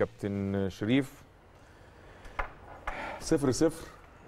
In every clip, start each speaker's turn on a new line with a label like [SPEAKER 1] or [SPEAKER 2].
[SPEAKER 1] كابتن شريف صفر صفر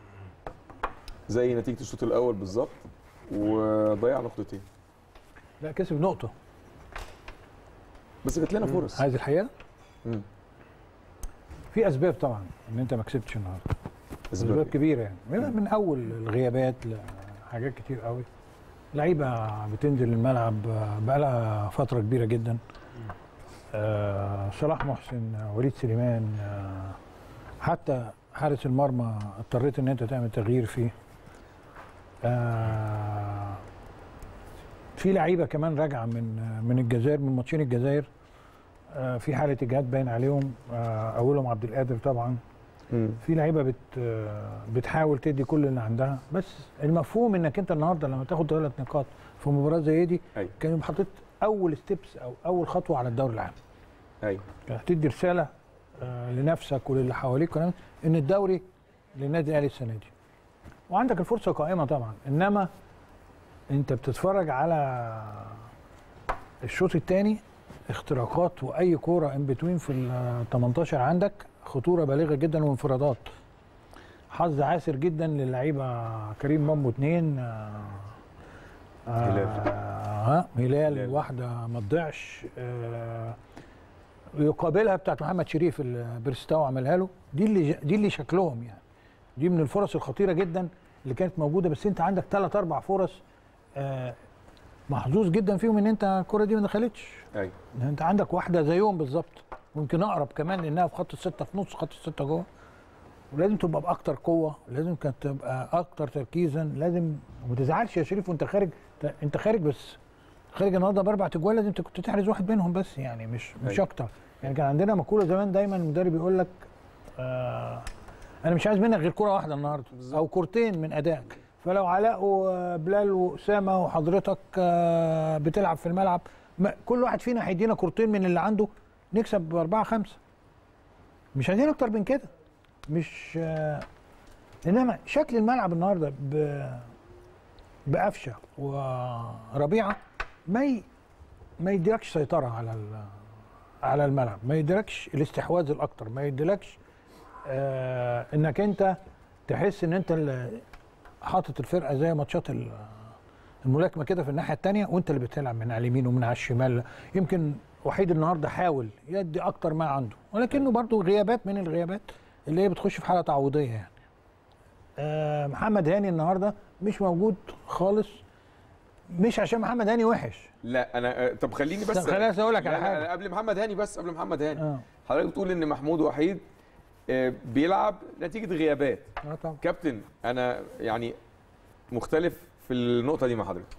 [SPEAKER 1] زي نتيجه الشوط الاول بالظبط وضيع نقطتين
[SPEAKER 2] لا كسب نقطه
[SPEAKER 1] بس جات لنا فرص
[SPEAKER 2] عايز الحقيقه
[SPEAKER 1] مم.
[SPEAKER 2] في اسباب طبعا ان انت ما كسبتش النهارده اسباب
[SPEAKER 1] اسباب
[SPEAKER 2] كبيره يعني من من اول الغيابات لحاجات كتير قوي لعيبه بتنزل الملعب بقالها فتره كبيره جدا آه صلاح محسن آه، وليد سليمان آه حتى حارس المرمى اضطريت ان انت تعمل تغيير فيه آه في لعيبه كمان راجعه من من الجزائر من ماتشين الجزائر آه في حاله اجهاد باين عليهم آه اولهم عبد القادر طبعا
[SPEAKER 1] مم.
[SPEAKER 2] في لعيبه بت بتحاول تدي كل اللي عندها بس المفهوم انك انت النهارده لما تاخد ثلاث نقاط في مباراه زي دي
[SPEAKER 1] ايوه
[SPEAKER 2] كان يبقى حطيت اول ستيبس او اول خطوه على الدوري العام
[SPEAKER 1] ايوه
[SPEAKER 2] كان هتدي رساله آه، لنفسك وللي حواليك كمان ان الدوري للنادي الاهلي السنه دي وعندك الفرصه قائمه طبعا انما انت بتتفرج على الشوط الثاني اختراقات واي كوره ان بتوين في ال 18 عندك خطوره بالغه جدا وانفرادات حظ عاسر جدا للعيبه كريم مامبو اثنين آه
[SPEAKER 1] هلال.
[SPEAKER 2] ها هلال
[SPEAKER 1] هلال.
[SPEAKER 2] واحده ما تضيعش آه يقابلها بتاعت محمد شريف اللي بيرستاو عملها له دي اللي دي اللي شكلهم يعني دي من الفرص الخطيره جدا اللي كانت موجوده بس انت عندك ثلاث اربع فرص آه محظوظ جدا فيهم ان انت الكره دي ما دخلتش
[SPEAKER 1] ايوه
[SPEAKER 2] انت عندك واحده زيهم بالظبط ممكن اقرب كمان لانها في خط السته في نص خط السته جوه ولازم تبقى باكتر قوه لازم كانت تبقى اكتر تركيزا لازم وما تزعلش يا شريف وانت خارج ت- انت خارج بس خارج النهارده باربع تجوال لازم انت كنت تحرز واحد منهم بس يعني مش مش
[SPEAKER 1] أيوة.
[SPEAKER 2] اكتر يعني كان عندنا مقوله زمان دايما المدرب يقول لك آه انا مش عايز منك غير كره واحده النهارده او كورتين من ادائك فلو علاء وبلال واسامه وحضرتك آه بتلعب في الملعب ما كل واحد فينا هيدينا كورتين من اللي عنده نكسب باربعه خمسه مش عايزين اكتر من كده مش آه انما شكل الملعب النهارده ب بقفشه وربيعه ما ي... ما يديلكش سيطره على ال... على الملعب ما يديلكش الاستحواذ الاكتر ما يديلكش آه انك انت تحس ان انت اللي حاطط الفرقه زي ماتشات ال- الملاكمه كده في الناحيه الثانيه وانت اللي بتلعب من على اليمين ومن على الشمال يمكن وحيد النهارده حاول يدي اكتر ما عنده ولكنه برضو غيابات من الغيابات اللي هي بتخش في حاله تعويضيه يعني آه محمد هاني النهارده مش موجود خالص مش عشان محمد هاني وحش
[SPEAKER 1] لا انا آه، طب خليني بس
[SPEAKER 2] طب خليني أقول لك
[SPEAKER 1] لا،
[SPEAKER 2] على
[SPEAKER 1] لا،
[SPEAKER 2] حاجة.
[SPEAKER 1] لا، قبل محمد هاني بس قبل محمد هاني
[SPEAKER 2] اه
[SPEAKER 1] حضرتك بتقول ان محمود وحيد آه، بيلعب نتيجه غيابات
[SPEAKER 2] اه طبعا
[SPEAKER 1] كابتن انا يعني مختلف في النقطه دي مع حضرتك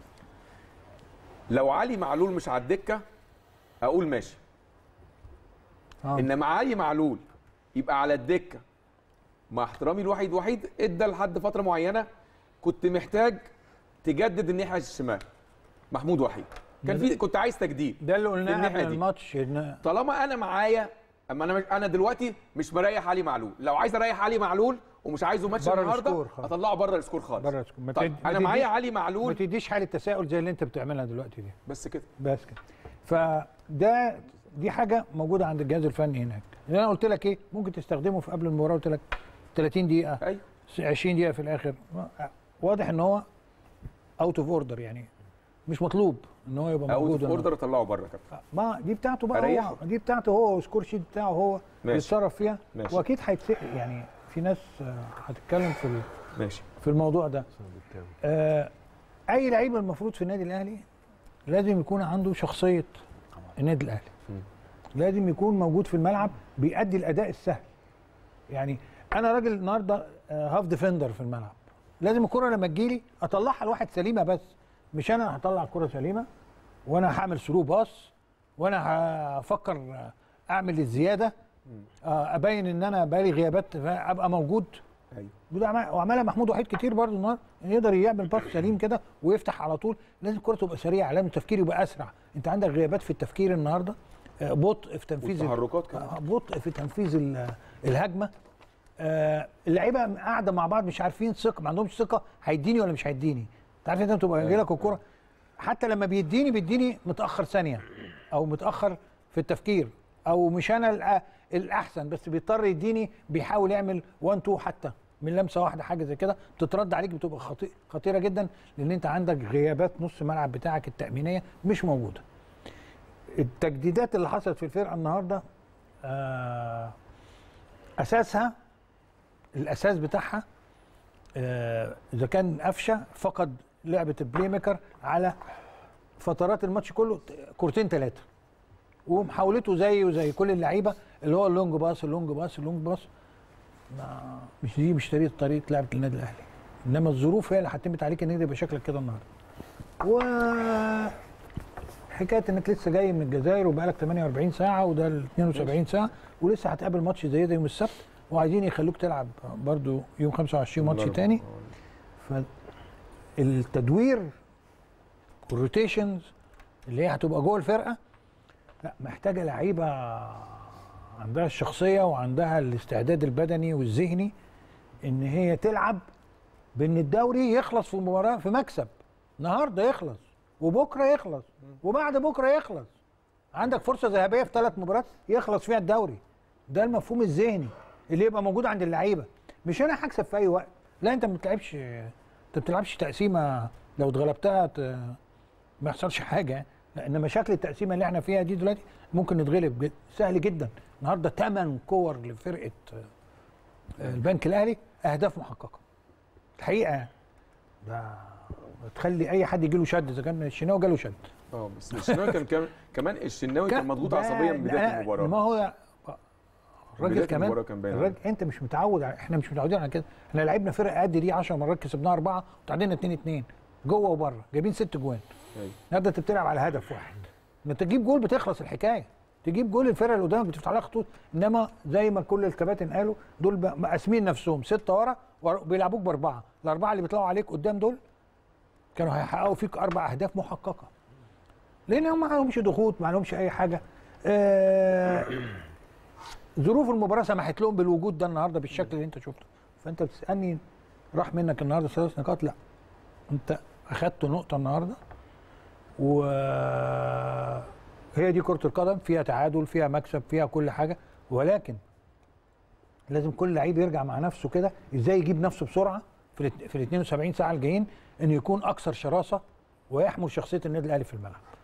[SPEAKER 1] لو علي معلول مش على الدكه اقول ماشي
[SPEAKER 2] آه.
[SPEAKER 1] انما علي معلول يبقى على الدكه مع احترامي الوحيد وحيد ادى لحد فتره معينه كنت محتاج تجدد الناحيه الشمال محمود وحيد كان في كنت عايز تجديد
[SPEAKER 2] ده اللي
[SPEAKER 1] في
[SPEAKER 2] قلناه
[SPEAKER 1] الناحية
[SPEAKER 2] قبل
[SPEAKER 1] دي.
[SPEAKER 2] الماتش إن
[SPEAKER 1] طالما انا معايا اما انا مش انا دلوقتي مش مريح علي معلول لو عايز اريح علي معلول ومش عايزه ماتش
[SPEAKER 2] بره
[SPEAKER 1] النهارده
[SPEAKER 2] السكور خالص.
[SPEAKER 1] اطلعه بره السكور خالص
[SPEAKER 2] بره السكور. ما
[SPEAKER 1] طيب
[SPEAKER 2] تد- ما
[SPEAKER 1] انا معايا
[SPEAKER 2] تديش-
[SPEAKER 1] علي
[SPEAKER 2] ما
[SPEAKER 1] معلول
[SPEAKER 2] تديش حاله تساؤل زي اللي انت بتعملها دلوقتي دي
[SPEAKER 1] بس كده
[SPEAKER 2] بس كده فده دي حاجه موجوده عند الجهاز الفني هناك اللي انا قلت لك ايه ممكن تستخدمه في قبل المباراه قلت لك 30 دقيقه
[SPEAKER 1] ايوه
[SPEAKER 2] 20 دقيقه في الاخر واضح ان هو اوت اوف اوردر يعني مش مطلوب ان هو يبقى
[SPEAKER 1] اوت
[SPEAKER 2] موجود
[SPEAKER 1] اوف اوردر اطلعه بره كابتن
[SPEAKER 2] ما دي بتاعته بقى
[SPEAKER 1] أريحه.
[SPEAKER 2] هو دي بتاعته هو والسكور شيت بتاعه هو
[SPEAKER 1] ماشي.
[SPEAKER 2] يتصرف فيها
[SPEAKER 1] ماشي.
[SPEAKER 2] واكيد هيتسال يعني في ناس آه، هتتكلم في ال-
[SPEAKER 1] ماشي
[SPEAKER 2] في الموضوع ده آه اي لعيب المفروض في النادي الاهلي لازم يكون عنده شخصيه النادي الاهلي
[SPEAKER 1] مم.
[SPEAKER 2] لازم يكون موجود في الملعب بيأدي الاداء السهل يعني انا راجل النهارده آه، هاف ديفندر في الملعب لازم الكره لما تجيلي اطلعها لواحد سليمه بس مش انا هطلع الكره سليمه وانا هعمل ثرو باص وانا هفكر آه، اعمل الزياده آه، ابين ان انا بقالي غيابات ابقى موجود
[SPEAKER 1] ايوه
[SPEAKER 2] وده عمل- وعملها محمود وحيد كتير برضه النهارده إن يقدر يعمل باص سليم كده ويفتح على طول لازم الكره تبقى سريعه لازم التفكير يبقى اسرع انت عندك غيابات في التفكير النهارده آه، بطء في تنفيذ ال-
[SPEAKER 1] والتحركات كمان.
[SPEAKER 2] آه، بطء في تنفيذ ال- الهجمه آه، اللعيبه قاعده مع بعض مش عارفين ثقه ما عندهمش ثقه هيديني ولا مش هيديني انت عارف انت تبقى جاي لك الكوره حتى لما بيديني بيديني متاخر ثانيه او متاخر في التفكير او مش انا الأ- الاحسن بس بيضطر يديني بيحاول يعمل 1 2 حتى من لمسه واحده حاجه زي كده بتترد عليك بتبقى خطي- خطيره جدا لان انت عندك غيابات نص ملعب بتاعك التامينيه مش موجوده التجديدات اللي حصلت في الفرقه النهارده آه اساسها الاساس بتاعها آه، اذا كان قفشه فقد لعبه البلاي ميكر على فترات الماتش كله كورتين ثلاثه ومحاولته زيه وزي كل اللعيبه اللي هو اللونج باص اللونج باص اللونج باص ما مش دي مش طريقه طريقه لعبه النادي الاهلي انما الظروف هي اللي هتمت عليك ان انت يبقى شكلك كده النهارده و حكايه انك لسه جاي من الجزائر وبقالك 48 ساعه وده ال 72 ساعه ولسه هتقابل ماتش زي ده يوم السبت وعايزين يخلوك تلعب برضو يوم 25 ماتش
[SPEAKER 1] الأربعاء.
[SPEAKER 2] تاني فالتدوير والروتيشنز اللي هي هتبقى جوه الفرقه لا محتاجه لعيبه عندها الشخصيه وعندها الاستعداد البدني والذهني ان هي تلعب بان الدوري يخلص في مباراه في مكسب النهارده يخلص وبكره يخلص وبعد بكره يخلص عندك فرصه ذهبيه في ثلاث مباريات يخلص فيها الدوري ده المفهوم الذهني اللي يبقى موجود عند اللعيبه مش انا هكسب في اي وقت لا انت ما بتلعبش انت ما بتلعبش تقسيمه لو اتغلبتها ت... ما يحصلش حاجه لا انما شكل التقسيمه اللي احنا فيها دي دلوقتي ممكن نتغلب جد. سهل جدا النهارده ثمان كور لفرقه آه، البنك الاهلي اهداف محققه الحقيقه يعني. ده تخلي اي حد يجي له شد اذا كان الشناوي جاله شد
[SPEAKER 1] اه بس الشناوي كان كمان كمان الشناوي كان مضغوط
[SPEAKER 2] ده-
[SPEAKER 1] عصبيا من بدايه
[SPEAKER 2] أنا-
[SPEAKER 1] المباراه
[SPEAKER 2] ما هو الراجل
[SPEAKER 1] بداية
[SPEAKER 2] كمان
[SPEAKER 1] المباراة كان باين
[SPEAKER 2] الراجل انت مش متعود على احنا مش متعودين على كده احنا لعبنا فرق قد دي 10 مرات كسبناها اربعه وتعادلنا 2 2 جوه وبره جايبين ست جوان
[SPEAKER 1] أيوة.
[SPEAKER 2] النهارده انت بتلعب على هدف واحد انك تجيب جول بتخلص الحكايه تجيب جول الفرقه اللي قدامك بتفتح عليها خطوط انما زي ما كل الكباتن قالوا دول ب- مقاسمين نفسهم سته ورا ورا- بيلعبوك باربعه الاربعه اللي بيطلعوا عليك قدام دول كانوا هيحققوا فيك اربع اهداف محققه لانهم ما لهمش ضغوط ما لهمش اي حاجه آه ظروف المباراه سمحت لهم بالوجود ده النهارده بالشكل اللي انت شفته فانت بتسالني راح منك النهارده ثلاث نقاط لا انت اخدت نقطه النهارده وهي دي كره القدم فيها تعادل فيها مكسب فيها كل حاجه ولكن لازم كل لعيب يرجع مع نفسه كده ازاي يجيب نفسه بسرعه في ال في ال 72 ساعه الجايين انه يكون اكثر شراسه ويحمل شخصيه النادي الاهلي في الملعب